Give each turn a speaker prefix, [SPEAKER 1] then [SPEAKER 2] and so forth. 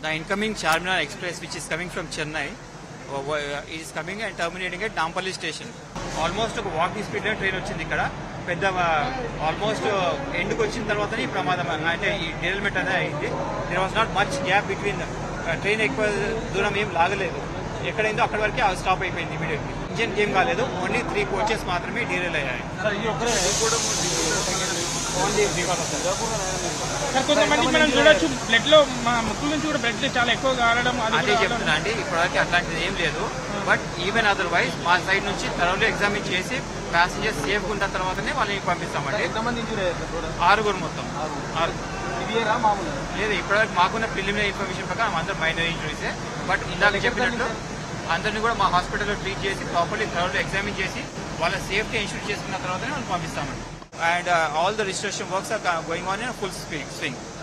[SPEAKER 1] the incoming Charminar Express, which is coming from Chennai, uh, uh, is coming and terminating at Nampalli station. Almost ఒక walking speed లో train వచ్చింది ఇక్కడ పెద్ద almost ఎండ్కి వచ్చిన తర్వాతనే ఈ ప్రమాదం అంటే ఈ డెవలప్మెంట్ అనేది అయింది there was not much gap between train ఎక్కువ దూరం ఏం లాగలేదు ఎక్కడైందో అక్కడ వరకే స్టాప్ అయిపోయింది ఇమీడియట్లీ ఇంజిన్ ఏం కాలేదు ఓన్లీ త్రీ కోచెస్ మాత్రమే డీరేల్ అయ్యాయి ఓన్లీ
[SPEAKER 2] సార్ కొంతమంది మనం చూడొచ్చు బ్లడ్ లో మా ముక్కుల నుంచి కూడా బ్లడ్ చాలా ఎక్కువ కారడం అది
[SPEAKER 1] అదే
[SPEAKER 2] కూడా
[SPEAKER 1] చెప్తున్నా అండి ఇప్పటివరకు అట్లాంటిది ఏం లేదు బట్ ఈవెన్ అదర్వైజ్ మా సైడ్ నుంచి త్వరలో ఎగ్జామిన్ చేసి ప్యాసింజర్స్ సేఫ్ ఉన్న తర్వాతనే వాళ్ళని పంపిస్తామండి
[SPEAKER 3] ఎంతమంది ఇంజూరీ అయ్యారు టోటల్
[SPEAKER 1] ఆరుగురు మొత్తం ఆరుగురు
[SPEAKER 3] సివియరా మామూలు
[SPEAKER 1] లేదు ఇప్పటివరకు మాకున్న ప్రిలిమినరీ ఇన్ఫర్మేషన్ ప్రకారం అందరూ మైనర్ ఇంజురీసే బట్ ఇందాక చెప్పినట్టు అందరినీ కూడా మా హాస్పిటల్లో ట్రీట్ చేసి ప్రాపర్లీ త్వరలో ఎగ్జామిన్ చేసి వాళ్ళ సేఫ్టీ ఇన్షూర్ చేసుకున్న తర్వాతనే వాళ్ళు పంపిస్తామండి and all the registration works are going on in full swing